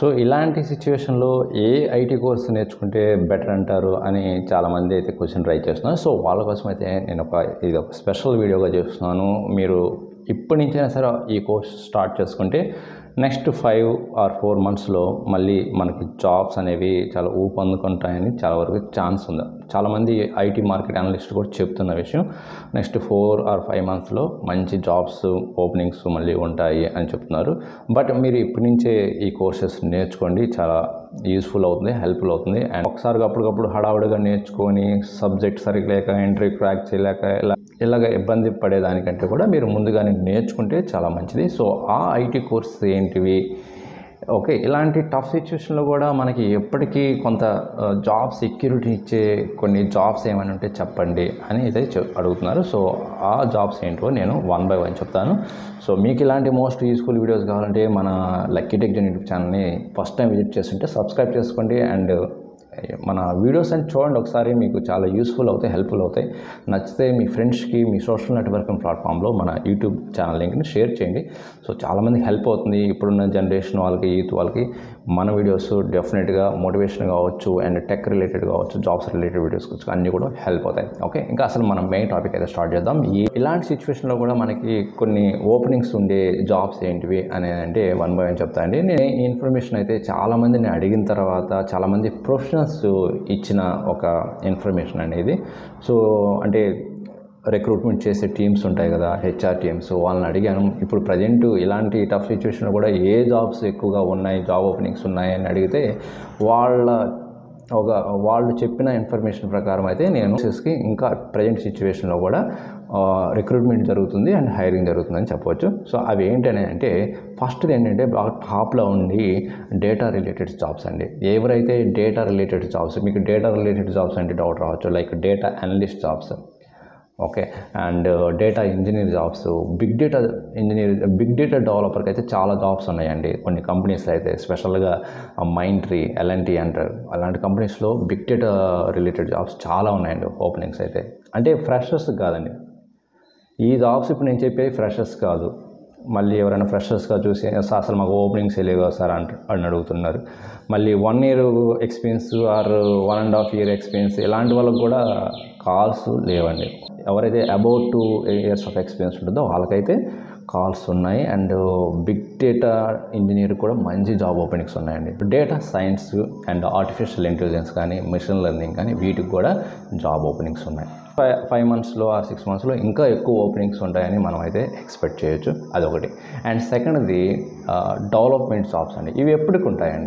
so ఇలాంటి సిచ్యువేషన్లో ఏ ఐటీ కోర్స్ నేర్చుకుంటే బెటర్ అంటారు అని చాలామంది అయితే క్వశ్చన్ ట్రై చేస్తున్నారు సో వాళ్ళ కోసం అయితే నేను ఒక ఇది ఒక స్పెషల్ వీడియోగా చేస్తున్నాను మీరు ఇప్పటి నుంచైనా సరే ఈ కోర్స్ స్టార్ట్ చేసుకుంటే నెక్స్ట్ ఫైవ్ ఆర్ ఫోర్ మంత్స్లో మళ్ళీ మనకి జాబ్స్ అనేవి చాలా ఊపందుకుంటాయని చాలా వరకు ఛాన్స్ ఉంది చాలామంది ఐటీ మార్కెట్ అనలిస్ట్ కూడా చెప్తున్న విషయం నెక్స్ట్ ఫోర్ ఆర్ ఫైవ్ మంత్స్లో మంచి జాబ్స్ ఓపెనింగ్స్ మళ్ళీ ఉంటాయి అని చెప్తున్నారు బట్ మీరు ఇప్పటి నుంచే ఈ కోర్సెస్ నేర్చుకోండి చాలా యూస్ఫుల్ అవుతుంది హెల్ప్ఫుల్ అవుతుంది అండ్ ఒకసారి అప్పటికప్పుడు హడావుడిగా నేర్చుకొని సబ్జెక్ట్ సరిగ్గా లేక ఎంట్రీ క్రాక్ చేయలేక ఇలా ఇలాగ ఇబ్బంది పడేదానికంటే కూడా మీరు ముందుగానే నేర్చుకుంటే చాలా మంచిది సో ఆ ఐటీ కోర్స్ ఏంటివి ఓకే ఇలాంటి టఫ్ సిచ్యువేషన్లో కూడా మనకి ఎప్పటికీ కొంత జాబ్ సెక్యూరిటీ ఇచ్చే కొన్ని జాబ్స్ ఏమైనా ఉంటే చెప్పండి అని అయితే చె- అడుగుతున్నారు సో ఆ జాబ్స్ ఏంటో నేను వన్ బై వన్ చెప్తాను సో మీకు ఇలాంటి మోస్ట్ యూస్ఫుల్ వీడియోస్ కావాలంటే మన లక్కీ టెక్ జన్ యూట్యూబ్ ఛానల్ని ఫస్ట్ టైం విజిట్ చేస్తుంటే సబ్స్క్రైబ్ చేసుకోండి అండ్ మన వీడియోస్ అని చూడండి ఒకసారి మీకు చాలా యూస్ఫుల్ అవుతాయి హెల్ప్ఫుల్ అవుతాయి నచ్చితే మీ ఫ్రెండ్స్కి మీ సోషల్ నెట్వర్కింగ్ ప్లాట్ఫామ్లో మన యూట్యూబ్ ఛానల్ లింక్ని షేర్ చేయండి సో చాలామందికి హెల్ప్ అవుతుంది ఇప్పుడున్న జనరేషన్ వాళ్ళకి యూత్ వాళ్ళకి మన వీడియోస్ డెఫినెట్గా మోటివేషన్ కావచ్చు అండ్ టెక్ రిలేటెడ్ కావచ్చు జాబ్స్ రిలేటెడ్ వీడియోస్ కావచ్చు అన్నీ కూడా హెల్ప్ అవుతాయి ఓకే ఇంకా అసలు మనం మెయిన్ టాపిక్ అయితే స్టార్ట్ చేద్దాం ఈ ఇలాంటి సిచ్యువేషన్లో కూడా మనకి కొన్ని ఓపెనింగ్స్ ఉండే జాబ్స్ ఏంటివి అని అంటే వన్ బై వన్ చెప్తా అండి నేను ఈ ఇన్ఫర్మేషన్ అయితే చాలామందిని అడిగిన తర్వాత చాలామంది ప్రొఫెషనల్స్ ఇచ్చిన ఒక ఇన్ఫర్మేషన్ అనేది సో అంటే రిక్రూట్మెంట్ చేసే టీమ్స్ ఉంటాయి కదా హెచ్ఆర్ టీమ్స్ వాళ్ళని అడిగాను ఇప్పుడు ప్రజెంట్ ఇలాంటి టఫ్ సిచ్యువేషన్లో కూడా ఏ జాబ్స్ ఎక్కువగా ఉన్నాయి జాబ్ ఓపెనింగ్స్ ఉన్నాయి అని అడిగితే వాళ్ళ ఒక వాళ్ళు చెప్పిన ఇన్ఫర్మేషన్ ప్రకారం అయితే నేను కి ఇంకా ప్రజెంట్ సిచ్యువేషన్లో కూడా రిక్రూట్మెంట్ జరుగుతుంది అండ్ హైరింగ్ జరుగుతుందని చెప్పవచ్చు సో అవి ఏంటని అంటే ఫస్ట్ది ఏంటంటే బాగా టాప్లో ఉండి డేటా రిలేటెడ్ జాబ్స్ అండి ఎవరైతే డేటా రిలేటెడ్ జాబ్స్ మీకు డేటా రిలేటెడ్ జాబ్స్ అంటే డౌట్ రావచ్చు like data analyst jobs okay and data engineer jobs big data engineer big data డెవలపర్కి అయితే చాలా జాబ్స్ ఉన్నాయండి కొన్ని కంపెనీస్లో అయితే స్పెషల్గా మైంట్రీ ఎల్ఎన్టీ అంటారు అలాంటి కంపెనీస్లో బిగ్ డేటా రిలేటెడ్ జాబ్స్ చాలా ఉన్నాయండి ఓపెనింగ్స్ అయితే అంటే ఫ్రెషర్స్ కాదండి ఈ జాబ్స్ ఇప్పుడు నేను చెప్పేది ఫ్రెషర్స్ కాదు మళ్ళీ ఎవరైనా ఫ్రెషర్స్గా చూసి "సార్, అసలు మాకు ఓపెనింగ్స్ లేవు సార్ అంట అని అడుగుతున్నారు మళ్ళీ one year experience or one and half year experience ఇలాంటి వాళ్ళకి కూడా కాల్స్ లేవండి ఎవరైతే about two years of experience ఉంటుందో వాళ్ళకైతే కాల్స్ ఉన్నాయి అండ్ బిగ్ డేటా ఇంజనీర్ కూడా మంచి జాబ్ ఓపెనింగ్స్ ఉన్నాయండి data science and artificial intelligence కానీ మిషన్ లెర్నింగ్ కానీ వీటికి కూడా జాబ్ ఓపెనింగ్స్ ఉన్నాయి ఫైవ్ ఫైవ్ మంత్స్లో ఆర్ సిక్స్ మంత్స్లో ఇంకా ఎక్కువ ఓపెనింగ్స్ ఉంటాయని మనం అయితే ఎక్స్పెక్ట్ చేయొచ్చు అదొకటి అండ్ సెకండ్ది డెవలప్మెంట్ జాబ్స్ అండి ఇవి ఎప్పటికి ఉంటాయండి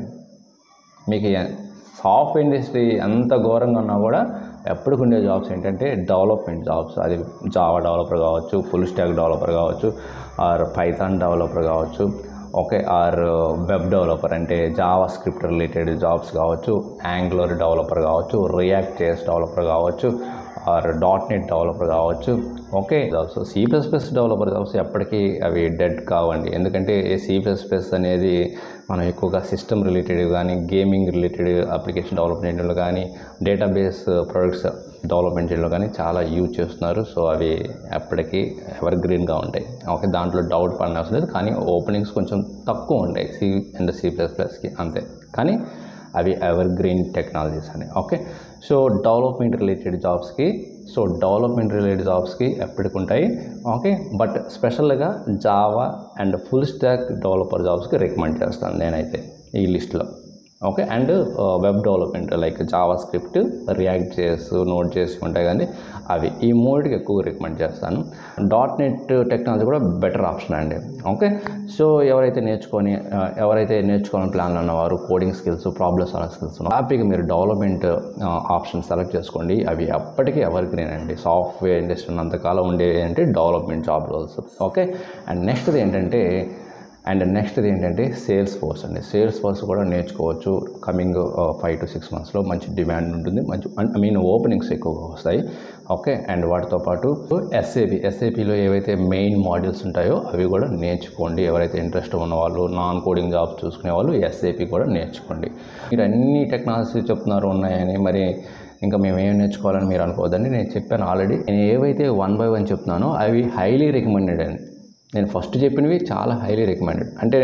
మీకు సాఫ్ట్ ఇండస్ట్రీ ఎంత ఘోరంగా ఉన్నా కూడా ఎప్పటికి ఉండే జాబ్స్ ఏంటంటే డెవలప్మెంట్ జాబ్స్ అది జావా డెవలపర్ కావచ్చు ఫుల్ స్టాక్ డెవలపర్ కావచ్చు ఆర్ పైథాన్ డెవలపర్ కావచ్చు ఓకే ఆర్ వెబ్ డెవలపర్ అంటే జావా స్క్రిప్ట్ రిలేటెడ్ జాబ్స్ కావచ్చు యాంగ్లర్ డెవలపర్ కావచ్చు రియాక్ట్ చేస్ డెవలపర్ కావచ్చు ఆర్ డాట్ నెట్ డెవలపర్ కావచ్చు okay jobs C plus plus developer jobs ఎప్పటికీ అవి డెడ్ కావండి ఎందుకంటే సి ప్లస్ ప్లస్ అనేది మనం ఎక్కువగా సిస్టమ్ రిలేటెడ్ కానీ గేమింగ్ రిలేటెడ్ అప్లికేషన్ డెవలప్మెంట్లో కానీ డేటాబేస్ ప్రొడక్ట్స్ డెవలప్మెంట్ చేయడంలో కానీ చాలా యూజ్ చేస్తున్నారు సో అవి ఎప్పటికీ ఎవర్ గ్రీన్గా ఉంటాయి ఓకే దాంట్లో డౌట్ పడిన అవసరం లేదు కానీ ఓపెనింగ్స్ కొంచెం తక్కువ ఉంటాయి సి అండ్ సి ప్లస్ ప్లస్కి అంతే కానీ అవి ఎవర్ గ్రీన్ టెక్నాలజీస్ అని ఓకే సో డెవలప్మెంట్ రిలేటెడ్ జాబ్స్కి సో డెవలప్మెంట్ రిలేటెడ్ జాబ్స్కి ఎప్పటికి ఉంటాయి ఓకే బట్ స్పెషల్గా Java and full stack developer జాబ్స్కి రికమెండ్ చేస్తాను నేనైతే ఈ లిస్ట్లో okay and web development like JavaScript React JS note చేసి ఉంటాయి కానీ అవి ఈ మూడికి ఎక్కువ రికమెండ్ చేస్తాను డాట్ నెట్ టెక్నాలజీ కూడా బెటర్ ఆప్షన్ అండి ఓకే సో ఎవరైతే నేర్చుకొని ఆ, ఎవరైతే నేర్చుకోవాలని ప్లాన్లో ఉన్నవారు coding skills problem solving skills హ్యాపీగా మీరు డెవలప్మెంట్ ఆప్షన్ సెలెక్ట్ చేసుకోండి అవి ఎప్పటికీ ఎవర్ గ్రీన్ అండి సాఫ్ట్వేర్ ఇండస్ట్రీ ఉన్నంతకాలం ఉండేది అంటే development job roles okay and నెక్స్ట్ది ఏంటంటే అండ్ నెక్స్ట్ది ఏంటంటే సేల్స్ ఫోర్స్ అండి సేల్స్ ఫోర్స్ కూడా నేర్చుకోవచ్చు కమింగ్ ఫైవ్ టు సిక్స్ మంత్స్లో మంచి డిమాండ్ ఉంటుంది మంచి ఐ మీన్ ఓపెనింగ్స్ ఎక్కువగా వస్తాయి ఓకే అండ్ వాటితో పాటు ఎస్ఏపి ఎస్ఏపిలో ఏవైతే మెయిన్ మాడ్యూల్స్ ఉంటాయో అవి కూడా నేర్చుకోండి ఎవరైతే ఇంట్రెస్ట్ ఉన్న వాళ్ళు నాన్ కోడింగ్ జాబ్స్ చూసుకునే వాళ్ళు ఎస్ఏపి కూడా నేర్చుకోండి మీరు అన్ని టెక్నాలజీ చెప్తున్నారు ఉన్నాయని మరి ఇంకా మేము ఏం నేర్చుకోవాలని మీరు అనుకోవద్దండి నేను చెప్పాను ఆల్రెడీ నేను ఏవైతే వన్ బై వన్ చెప్తున్నానో అవి హైలీ రికమెండెడ్ అండి నేను ఫస్ట్ చెప్పినవి చాలా హైలీ రికమెండెడ్ అంటే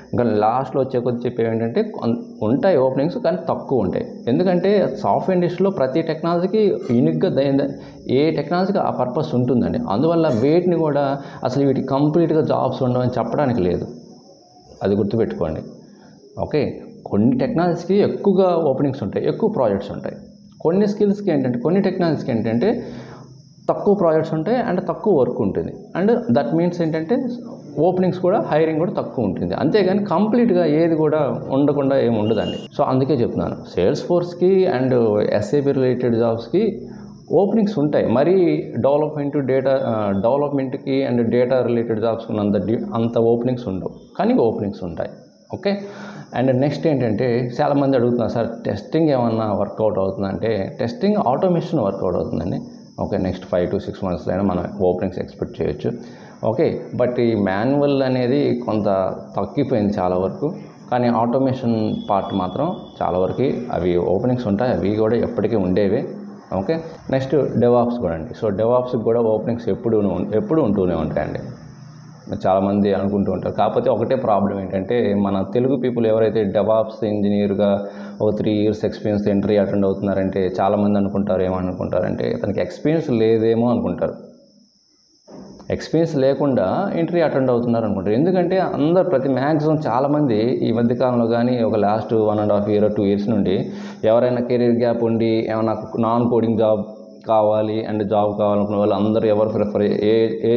ఇంకా లాస్ట్లో వచ్చే కొద్ది చెప్పేవి ఏంటంటే కొన్- ఉంటాయి ఓపెనింగ్స్ కానీ తక్కువ ఉంటాయి ఎందుకంటే సాఫ్ట్వేర్ ఇండస్ట్రీలో ప్రతి టెక్నాలజీకి యూనిక్గా ద- ఏ టెక్నాలజీకి ఆ పర్పస్ ఉంటుందండి అందువల్ల వేటిని కూడా అసలు వీటికి కంప్లీట్గా జాబ్స్ ఉండవని చెప్పడానికి లేదు అది గుర్తుపెట్టుకోండి ఓకే కొన్ని టెక్నాలజీస్కి ఎక్కువగా ఓపెనింగ్స్ ఉంటాయి ఎక్కువ ప్రాజెక్ట్స్ ఉంటాయి కొన్ని స్కిల్స్కి ఏంటంటే కొన్ని టెక్నాలజీస్కి ఏంటంటే తక్కువ ప్రాజెక్ట్స్ ఉంటాయి అండ్ తక్కువ వర్క్ ఉంటుంది అండ్ దట్ మీన్స్ ఏంటంటే ఓపెనింగ్స్ కూడా హైరింగ్ కూడా తక్కువ ఉంటుంది అంతేగాని కంప్లీట్గా ఏది కూడా ఉండకుండా ఏమి ఉండదండి సో అందుకే చెప్తున్నాను సేల్స్ ఫోర్స్కి అండ్ ఎస్ఏపి రిలేటెడ్ జాబ్స్కి ఓపెనింగ్స్ ఉంటాయి మరీ డెవలప్మెంట్ డేటా డెవలప్మెంట్కి అండ్ డేటా రిలేటెడ్ జాబ్స్ అంత డి- అంత ఓపెనింగ్స్ ఉండవు కానీ ఓపెనింగ్స్ ఉంటాయి ఓకే అండ్ నెక్స్ట్ ఏంటంటే చాలామంది అడుగుతున్నారు సార్ టెస్టింగ్ ఏమన్నా వర్కౌట్ అవుతుందంటే టెస్టింగ్ ఆటోమేషన్ వర్కౌట్ అవుతుందండి okay next five to six మంత్స్లో అయినా మనం ఓపెనింగ్స్ ఎక్స్పెక్ట్ చేయొచ్చు ఓకే బట్ ఈ మాన్యువల్ అనేది కొంత తగ్గిపోయింది చాలా వరకు కానీ ఆటోమేషన్ పార్ట్ మాత్రం చాలా వరకు అవి ఓపెనింగ్స్ ఉంటాయి అవి కూడా ఎప్పటికీ ఉండేవే ఓకే నెక్స్ట్ డెవాప్స్ కూడా అండి సో డెవాప్స్కి కూడా ఓపెనింగ్స్ ఎప్పుడు ఎప్పుడు ఉంటూనే ఉంటాయండి చాలామంది అనుకుంటూ ఉంటారు కాకపోతే ఒకటే ప్రాబ్లం ఏంటంటే మన తెలుగు పీపుల్ ఎవరైతే డెవాప్స్ ఇంజనీర్గా ఒక three years experience entry attend అవుతున్నారంటే చాలామంది అనుకుంటారు ఏమనుకుంటారంటే తనకి ఎక్స్పీరియన్స్ లేదేమో అనుకుంటారు ఎక్స్పీరియన్స్ లేకుండా ఎంట్రీ అటెండ్ అవుతున్నారు అనుకుంటారు ఎందుకంటే అందరు ప్రతి మ్యాక్సిమం చాలామంది ఈ మధ్యకాలంలో కానీ ఒక last one and half year two years నుండి ఎవరైనా కెరీర్ గ్యాప్ ఉండి ఏమైనా నాన్ కోడింగ్ జాబ్ కావాలి అండ్ జాబ్ కావాలనుకున్న వాళ్ళు అందరూ ఎవరు ప్రిఫర్ ఏ ఏ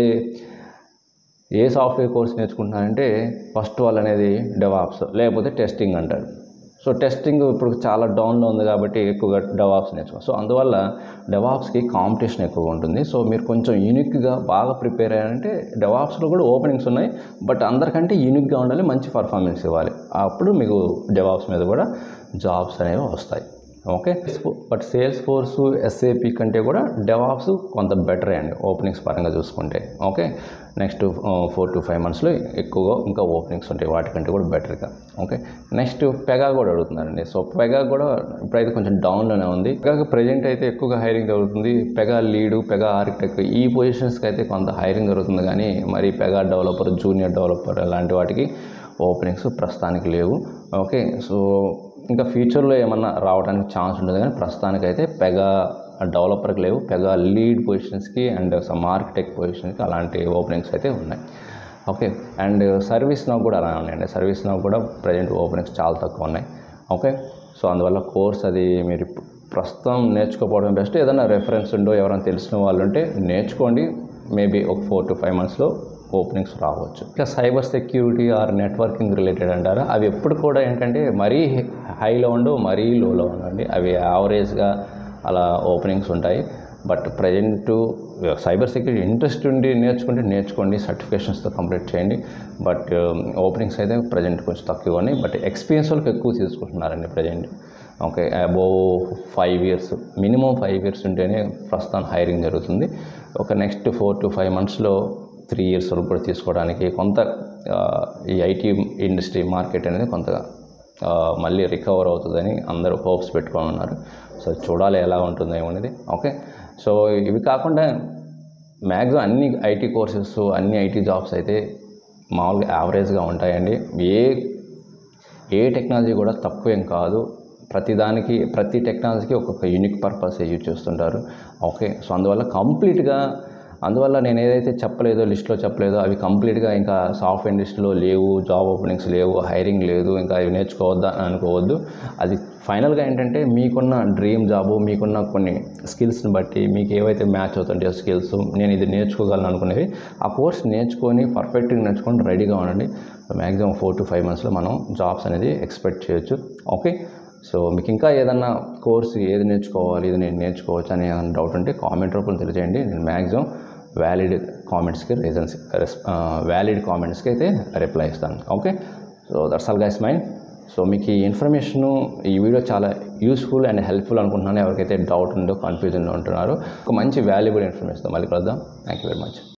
ఏ సాఫ్ట్వేర్ కోర్స్ నేర్చుకుంటున్నారంటే ఫస్ట్ వాళ్ళు అనేది డెవాప్స్ లేకపోతే టెస్టింగ్ అంటారు సో టెస్టింగ్ ఇప్పుడు చాలా డౌన్లో ఉంది కాబట్టి ఎక్కువగా డెవాప్స్ నేర్చుకో సో అందువల్ల డెవాప్స్కి కాంపిటీషన్ ఎక్కువగా ఉంటుంది సో మీరు కొంచెం యూనిక్గా బాగా ప్రిపేర్ అయ్యారంటే డెవాప్స్లో కూడా ఓపెనింగ్స్ ఉన్నాయి బట్ అందరికంటే యూనిక్గా ఉండాలి మంచి పర్ఫార్మెన్స్ ఇవ్వాలి అప్పుడు మీకు డెవాప్స్ మీద కూడా జాబ్స్ అనేవి వస్తాయి okay but Salesforce SAP కంటే కూడా డెవాప్స్ కొంత బెటర్ అండి ఓపెనింగ్స్ పరంగా చూసుకుంటే okay next four to five మంత్స్లో ఎక్కువగా ఇంకా ఓపెనింగ్స్ ఉంటాయి వాటికంటే కూడా బెటర్గా ఓకే నెక్స్ట్ పెగా కూడా అడుగుతున్నారండి సో పెగా కూడా ఇప్పుడైతే కొంచెం డౌన్లోనే ఉంది పెగా ప్రజెంట్ అయితే ఎక్కువగా హైరింగ్ జరుగుతుంది పెగా లీడు పెగా ఆర్కిటెక్ట్ ఈ పొజిషన్స్కి అయితే కొంత హైరింగ్ జరుగుతుంది కానీ మరి పెగా డెవలపర్ జూనియర్ డెవలపర్ అలాంటి వాటికి ఓపెనింగ్స్ ప్రస్తుతానికి లేవు ఓకే సో ఇంకా ఫ్యూచర్లో ఏమన్నా రావడానికి ఛాన్స్ ఉంటుంది కానీ ప్రస్తుతానికైతే పెగా డెవలపర్కి లేవు పెగా లీడ్ పొజిషన్స్కి అండ్ సమ్ ఆర్కిటెక్ట్ పొజిషన్స్కి అలాంటి ఓపెనింగ్స్ అయితే ఉన్నాయి ఓకే అండ్ సర్వీస్ నాకు కూడా అలా ఉన్నాయండి సర్వీస్ నాకు కూడా ప్రజెంట్ ఓపెనింగ్స్ చాలా తక్కువ ఉన్నాయి ఓకే సో అందువల్ల కోర్స్ అది మీరు ఇప్పుడు ప్రస్తుతం నేర్చుకోకపోవడం బెస్ట్ ఏదైనా రెఫరెన్స్ ఉండో ఎవరైనా తెలిసిన వాళ్ళు ఉంటే నేర్చుకోండి మేబీ ఒక ఫోర్ టు ఫైవ్ మంత్స్లో ఓపెనింగ్స్ రావచ్చు ఇంకా cyber security or networking related అంటారా అవి ఎప్పుడు కూడా ఏంటంటే మరీ హైలో ఉండవు మరీ లోలో ఉండండి అవి యావరేజ్గా అలా ఓపెనింగ్స్ ఉంటాయి but present cyber security interest ఉండి నేర్చుకుంటే నేర్చుకోండి సర్టిఫికేషన్స్తో కంప్లీట్ చేయండి బట్ ఓపెనింగ్స్ అయితే ప్రజెంట్ కొంచెం తక్కువ ఉన్నాయి బట్ ఎక్స్పీరియన్స్ వాళ్ళకి ఎక్కువ తీసుకుంటున్నారండి present okay above five years minimum five years ఉంటేనే ప్రస్తుతం హైరింగ్ జరుగుతుంది ఒక నెక్స్ట్ ఫోర్ టు ఫైవ్ మంత్స్లో త్రీ ఇయర్స్ వరకు కూడా తీసుకోవడానికి కొంత ఆ, ఈ ఐటీ ఇండస్ట్రీ మార్కెట్ అనేది కొంత ఆ, మళ్ళీ రికవర్ అవుతుందని అందరూ హోప్స్ పెట్టుకొని ఉన్నారు సో చూడాలి ఎలా ఉంటుందో అనేది ఓకే సో ఇవి కాకుండా మ్యాక్సిమం అన్ని ఐటీ కోర్సెస్ అన్ని ఐటీ జాబ్స్ అయితే మామూలుగా యావరేజ్గా ఉంటాయండి ఏ ఏ టెక్నాలజీ కూడా తక్కువేం కాదు ప్రతిదానికి ప్రతి టెక్నాలజీకి ఒక్కొక్క యూనిక్ పర్పస్ యూజ్ చేస్తుంటారు ఓకే సో అందువల్ల కంప్లీట్గా అందువల్ల నేను ఏదైతే చెప్పలేదో లిస్ట్లో చెప్పలేదో అవి కంప్లీట్గా ఇంకా సాఫ్ట్వేర్ ఇండస్ట్రీలో లేవు జాబ్ ఓపెనింగ్స్ లేవు హైరింగ్ లేదు ఇంకా అవి నేర్చుకోవద్దా అని అనుకోవద్దు అది ఫైనల్గా ఏంటంటే మీకున్న డ్రీమ్ జాబు మీకున్న కొన్ని స్కిల్స్ని బట్టి మీకు ఏవైతే మ్యాచ్ అవుతుంటాయో స్కిల్స్ నేను ఇది నేర్చుకోగలను అనుకునేవి ఆ కోర్స్ నేర్చుకొని పర్ఫెక్ట్గా నేర్చుకొని రెడీగా ఉండండి మ్యాక్సిమం ఫోర్ టు ఫైవ్ మంత్స్లో మనం జాబ్స్ అనేది ఎక్స్పెక్ట్ చేయొచ్చు ఓకే సో మీకు ఇంకా ఏదన్నా కోర్స్ ఏది నేర్చుకోవాలి ఇది నేను నేర్చుకోవచ్చు అని ఏమైనా డౌట్ ఉంటే కామెంట్ రూపంలో తెలియజేయండి నేను మ్యాక్సిమం వ్యాలిడ్ కామెంట్స్కి రీజన్స్ వ్యాలిడ్ కామెంట్స్కి అయితే రిప్లై ఇస్తాను okay so that's all guys mind so మీకు ఈ ఇన్ఫర్మేషన్ ఈ వీడియో చాలా యూస్ఫుల్ అండ్ హెల్ప్ఫుల్ అనుకుంటున్నాను ఎవరికైతే డౌట్ ఉందో కన్ఫ్యూజన్ ఉంటున్నారో ఒక మంచి వాల్యుబుల్ ఇన్ఫర్మేషన్ మళ్ళీ కలుద్దాం థ్యాంక్ యూ వెరీ మచ్